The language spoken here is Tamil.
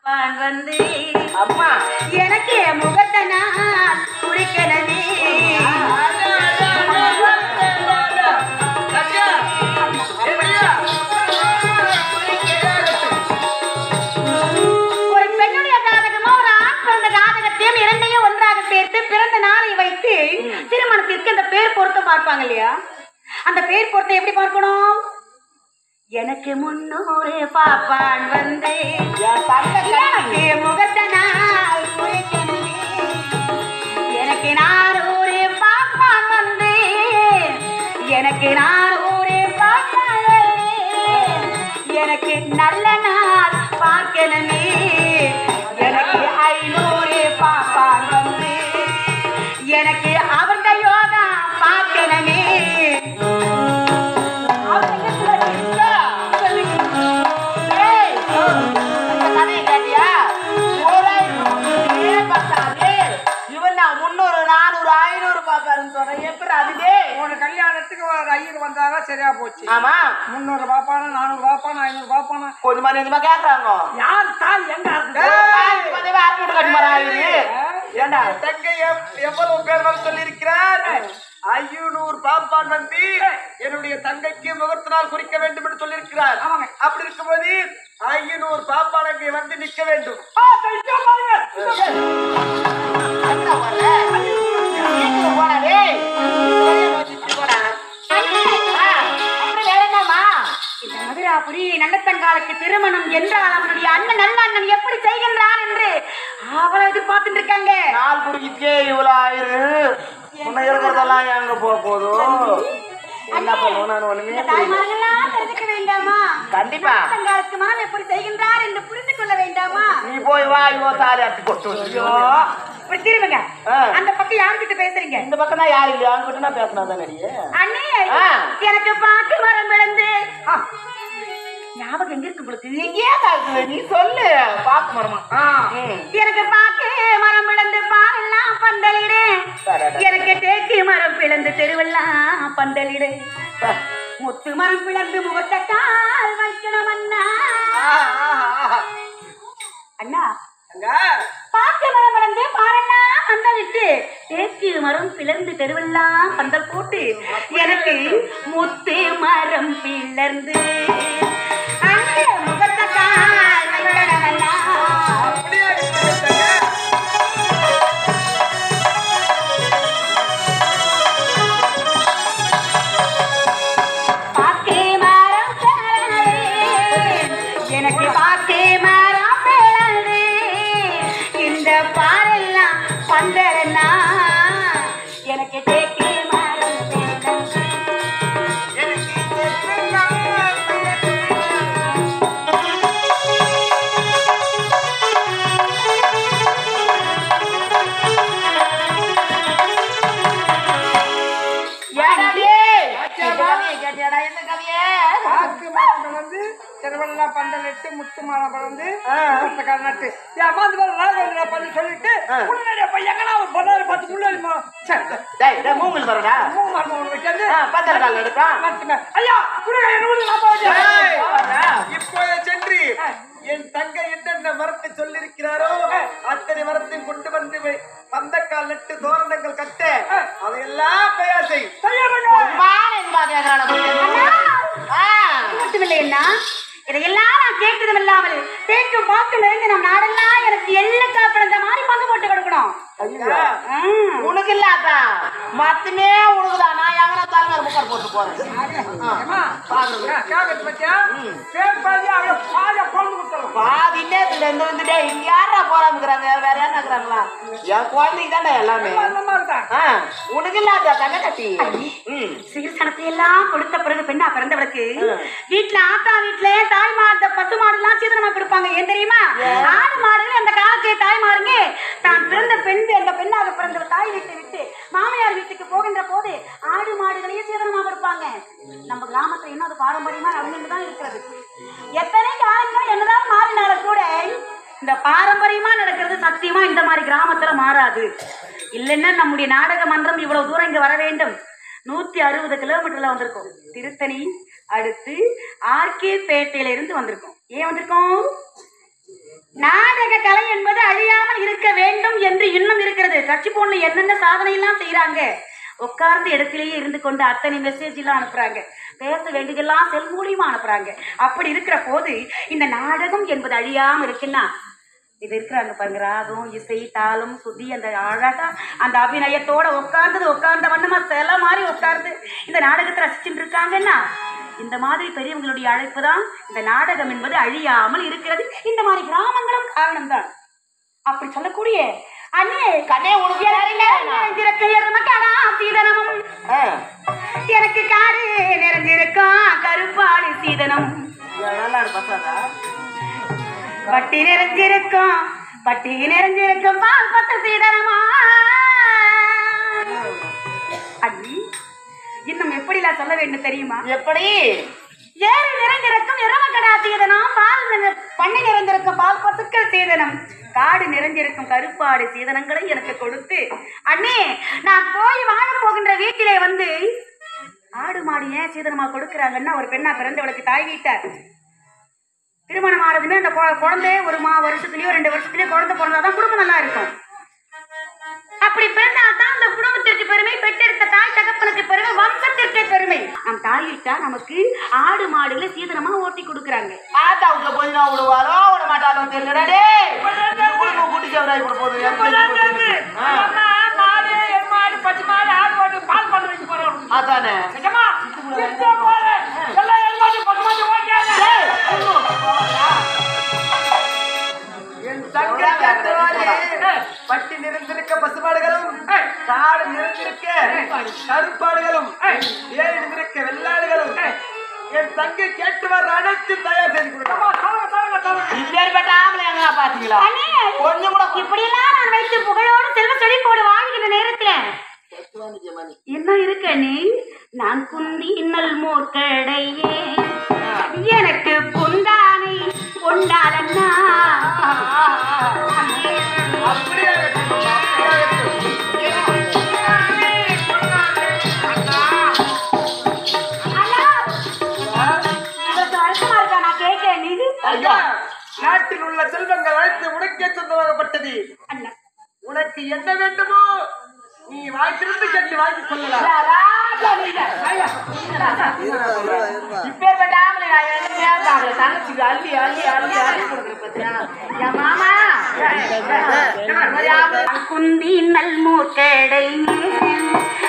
பான் வந்து அம்மா எனக்கு முகத்தை நான் குறிக்கணுமே ஒரு பெண்ணுடைய ஜாதகமும் ஒரு ஆண் பிறந்த ஜாதகத்தையும் இரண்டையும் ஒன்றாக சேர்த்து பிறந்த நாளை வைத்து திருமணத்திற்கு அந்த பேர் பொருத்தம் பார்ப்பாங்க இல்லையா அந்த பேர் பொருத்தம் எப்படி பார்க்கணும் எனக்கு முன்னூறு பாப்பான் வந்து என் தங்கை எனக்கு முகத்தை நாள் குறிக்கணுமே. எனக்கு நானூறு பாப்பான் வந்து எனக்கு நானூறு பாப்பான் வந்து எனக்கு நல்ல நாள் பார்க்கணுமே எனக்கு ஐநூறு பாப்பான் வந்து எனக்கு அவர்த யோகா பார்க்கணுமே அவர் என்ன சொல்றாரு? ஏய், இந்த கதையை கேட்டியா? ஓராயிரம் ரூபாயே பத்தாது. இவன் நான் முந்நூறு, நானூறு, ஐநூறு பாப்பாருன்னு சொல்றேன். எப்படி அதுவே? உன கல்யாணத்துக்கு ஒரு ஐயர் வந்தாங்க சரியா போச்சு ஆமா முந்நூறு பாப்பானா நானூறு பாப்பானா ஐநூறு பாப்பானா கொஞ்சமா நெஞ்சமா கேக்குறாங்க யார் தால் எங்க இருக்கு ஆயிரத்தி பத்தவே ஆயிரத்தி கட்டி மரம் ஏண்டா தங்கை எவ்- எவ்வளவு பேர் வர சொல்லியிருக்கிறார் ஐநூறு பாப்பான் வந்து என்னுடைய தங்கைக்கு முகூர்த்த நாள் குறிக்க வேண்டும் என்று சொல்லியிருக்கிறார் ஆமாங்க. அப்படி இருக்கும்போது ஐநூறு பாப்பான் அங்கே வந்து நிற்க வேண்டும் என்ன வர? வீட்டுக்கு போடா டேய். வெளிய வச்சுட்டு போடா. ஆ, அப்புறம் வேற என்னம்மா? இந்த மதுராபுரி நல்லத்தங்காலுக்கு திருமணம் என்றால் அவனுடைய அண்ணன் நல்ல அண்ணன் எப்படி செய்கின்றான் என்று அவளை எதிர்பார்த்துட்டு இருக்காங்க நாள் குறிக்கே இவ்வளவு ஆயிரு உன்னை இருக்கிறதெல்லாம் எங்க போக போதும் என்ன பண்ணுவோம் நான் ஒண்ணுமே இந்த புரியல. தாய்மார்களெல்லாம் தெரிஞ்சுக்க வேண்டாமா கண்டிப்பா நல்லத்தங்காலுக்கு மனம் எப்படி செய்கின்றார் என்று புரிந்து கொள்ள வேண்டாமா நீ போய் வா இவோ தாலி அட்டி கொட்டு ஐயோ இப்படி திரும்புங்க ஆ. அந்த பக்கம் யாருக்கிட்ட பேசுறீங்க இந்த பக்கம் தான் யாரு இல்லையா அவன்கிட்ட நான் பேசினா தானே அண்ணே ஆ. எனக்கு பாட்டு மரம் விழுந்து ஆ, ஞாபகம் எங்க இருக்கு உங்களுக்கு எங்கேயா இருக்குது நீ சொல்லு பாத்து மரமா ம். எனக்கு பாக்கு மரம் விழுந்து பாரெல்லாம் பந்தலிடு சரி. எனக்கு தேக்கு மரம் பிளந்து தெருவெல்லாம் பந்தலிடு முத்து மரம் பிளந்து முகத்த கால் வைக்கணும் அண்ணா அண்ணா பாக்கு மரம் விழுந்து பாரெல்லாம் பந்தலிட்டு தேக்கு மரம் பிளந்து தெருவெல்லாம் பந்தல் போட்டு எனக்கு முத்து மரம் பிளர்ந்து அந்த முகத்த கால் வைக்கணும் அண்ணா அப்படியே இருக்கிறது தங்கை. பாக்கே மரம் பிளந்து, எனக்கு பாக்கே மரம் பிளந்து, இந்த பாரெல்லாம் பந்தலன்னா எனக்கு தேக்கு மரம் பிளந்து. ஏடா டேய்? இந்த கதையை கேட்டியாடா? என்ன கதையே? பாக்கு மரம் பிளந்து திருவள்ளம் பந்தல் இட்டு முத்து மரம் பிளந்து முகூர்த்தக்கார நட்டு ஏமாந்து வர ராகவேந்திரா பண்ணி சொல்லிட்டு முன்னாடி போய் எங்கடா ஒரு பதினாறு பத்து முன்னாடி ம- சரி, டேய், டேய், மூங்கில் பாருடா. மூணு மரம் ஒன்று வைக்கிறது ஆ, பந்தல் கால் எடுத்தான். நட்டுமே. ஐயா குடுங்க என்னோட நான் போய் ஏய், போடா. இப்போது சென்று என் தங்கை என்னென்ன மரத்தை சொல்லியிருக்கிறாரோ அத்தனை மரத்தையும் கொண்டு வந்து வை- பந்தக்கால் நட்டு தோரணங்கள் கட்ட அதையெல்லாம் தயார் செய் சும்மா நெஞ்சமா கேக்குறானா புரியுது? ஆ. மட்டுமில்லை அண்ணா இதையெல்லாம் நான் கேட்கதும் இல்லாமல் தேக்கும் பாக்கும் நிறைந்து நம் நாடெல்லாம் எனக்கு எள்ளுக்கா பிறந்த மாதிரி பங்கு போட்டு கொடுக்கணும் ஐயா. ஆ. உனக்கு இல்லாதா மத்தமே உனக்குதான் நான் எவனா தலைவர் புக்கர் போட்டு போறேன் ஏம்மா, பாக்குறது கேட்கறது பத்தியா பேர் பாதி அவளை பாதியா கொண்டு கொடுத்துருவோம் பாதி நேரத்துல இருந்து வந்துட்டே இங்க யாரா போறாமுக்குறாங்க வேற யாரா இருக்கிறாங்களா என் குழந்தைக்கு தானே எல்லாமே அந்த மாதிரி தான் ஆ, உனக்கு இல்லாதா தங்க கட்டி ம் சீர்சனத்தை எல்லாம் கொடுத்த பிறகு பெண்ணா பிறந்தவளுக்கு வீட்டுல ஆத்தா வீட்டுல தாய் மாடு பசு மாடுலாம் சீதனமா கொடுப்பாங்க ஏன் தெரியுமா ஆடு மாடுகள் அந்த காலத்திலே தாய் மாடுங்க தான் பிறந்த பெண் அந்த பெண்ணாக பிறந்த தாய் வீட்டை விட்டு மாமியார் வீட்டுக்கு போகின்ற போது ஆடு மாடுகளையும் சீதனமா கொடுப்பாங்க நம்ம கிராமத்துல இன்னும் அது பாரம்பரியமா நடந்துட்டு தான் இருக்கிறது எத்தனை காலங்கள் என்னதான் மாறினாலும் கூட இந்த பாரம்பரியமா நடக்கிறது சத்தியமா இந்த மாதிரி கிராமத்துல மாறாது இல்லைன்னா நம்முடைய நாடக மன்றம் இவ்வளவு தூரம் இங்க வர வேண்டும் நூத்தி அறுபது கிலோமீட்டர்ல வந்திருக்கோம் திருத்தணி அடுத்து ஆர்கே பேட்டையில இருந்து வந்திருக்கோம் ஏன் வந்திருக்கோம் நாடக கலை என்பது அழியாமல் இருக்க வேண்டும் என்று இன்னும் இருக்கிறது கட்சி போன்ல என்னென்ன சாதனை எல்லாம் செய்யறாங்க உட்கார்ந்த இடத்திலேயே இருந்து கொண்டு அத்தனை மெசேஜ் எல்லாம் அனுப்புறாங்க பேச வேண்டியதெல்லாம் செல் மூலியமா அனுப்புறாங்க அப்படி இருக்கிற போது இந்த நாடகம் என்பது அழியாம இருக்குன்னா இது இருக்கிறாங்க பாருங்க ராகம் இசை தாளம் சுதி அந்த அழகா அந்த அபிநயத்தோட உட்கார்ந்தது உட்கார்ந்த வண்ணமா சில மாதிரி உட்கார்ந்து இந்த நாடகத்தை ரசிச்சுட்டு இருக்காங்கன்னா இந்த மாதிரி பெரியவங்களுடைய அழைப்பு தான் இந்த நாடகம் என்பது அழியாமல் இருக்கிறது இந்த மாதிரி கிராமங்களும் காரணம்தான் அப்படி சொல்லக்கூடிய அண்ணே கண்ணே உனக்கு வேற என்ன வேணும்? நிறைந்திருக்க எருமக்கடா சீதனமும் ஆ. எனக்கு காடு நிறைஞ்சிருக்கும் கருப்பாடு சீதனம் என் வேளாண் பசாதா பட்டி நிறைஞ்சிருக்கும் பட்டி நிறைஞ்சிருக்கும் பால் பத்த சீதனமா அண்ணி இன்னும் எப்படிலாம் சொல்ல வேண்டும் தெரியுமா எப்படி ஏறு நிறைந்திருக்கும் எருமக்கடா சீதனம் பால் நிற- பண்ணை நிறைந்திருக்கும் பால் பசுக்கள் சீதனம் காடு நிறைஞ்சிருக்கும் கருப்பாடு சீதனங்களை எனக்கு கொடுத்து அண்ணே நான் போய் வாழ போகின்ற வீட்டிலே வந்து ஆடு மாடு ஏன் சீதனமா கொடுக்குறாங்கன்னா ஒரு பெண்ணா பிறந்தவளுக்கு தாய் வீட்டார் திருமணம் ஆனதுமே அந்த குழ- குழந்தை ஒரு மா வருஷத்துலயோ ரெண்டு வருஷத்துலயோ குழந்தை பிறந்தாதான் குடும்பம் நல்லா இருக்கும் அப்படி பிறந்தால்தான் அந்த குடும்பத்திற்கு பெருமை பெற்றெடுத்த தாய் தகப்பனுக்கு பெருமை வம்சத்திற்கே பெருமை நம் தாயிட்டா நமக்கு ஆடு மாடுகளை சீதனமா ஓட்டி கொடுக்குறாங்க ஆத்தா வீட்டுல போய் நான் விடுவாரோ விட மாட்டாரோ தெரியலடா டேய் குடும்பம் கூட்டி சவராய் போட போகுது ஆ. அம்மா, மாடு எருமாடு பச்சை மாடு ஆடு மாடு பால் பண்ண வைக்க போறோம் அதானே நிஜமா? நிச்சயமா போறேன். எல்லா எருமாடு பச்சை மாடு ஓட்டியாங்க. டேய், என் தங்கை கேட்டவாறு பட்டி நிறைந்திருக்க பசுமாடுகளும் காடு நிறைந்திருக்க கருப்பாடுகளும் ஏழு நிறைந்திருக்க வெள்ளாடுகளும் என் தங்கை கேட்டவாறு அனைத்து தயார் செய்து கொடுக்கலாம் அம்மா, சொல்லுங்க, சொல்லுங்க, சொல்லுங்க. இப்பேற்பட்ட ஆம்பளை எங்கடா பாத்தீங்களா அண்ணே, கொஞ்சம் கூட இப்படியெல்லாம் நான் வைத்து புகழோடு செல்வ செழிப்போடு வாழ்கிற நேரத்துல என்ன இருக்கு அண்ணே நான் குந்தி இன்னல் மோர்க்கடையே எனக்கு பொந்தானை கொண்டாடன்னா அப்படியே இருக்கட்டும், அப்படியே இருக்கட்டும். அண்ணா, உங்களுக்கு வருத்தமா இருக்கா நான் கேட்கிறேன் நீ ஐயா நாட்டில் உள்ள செல்வங்கள் அனைத்து உனக்கே சொந்தமாகப்பட்டது அண்ணா உனக்கு என்ன வேண்டுமோ நீ வாய்ப்பிருந்து கேட்டு வாங்கி கொள்ளலாம் இப்பேற்பட்ட ஆம்பளை நான் என்னைக்குமே பார்க்கல. தங்கச்சிக்கு அள்ளி அள்ளி அள்ளி அள்ளி கொடுக்குறேன் பாத்தியா? என் மாமா இந்த மாதிரி ஆம்பளை குந்தி நல் மூக்கடை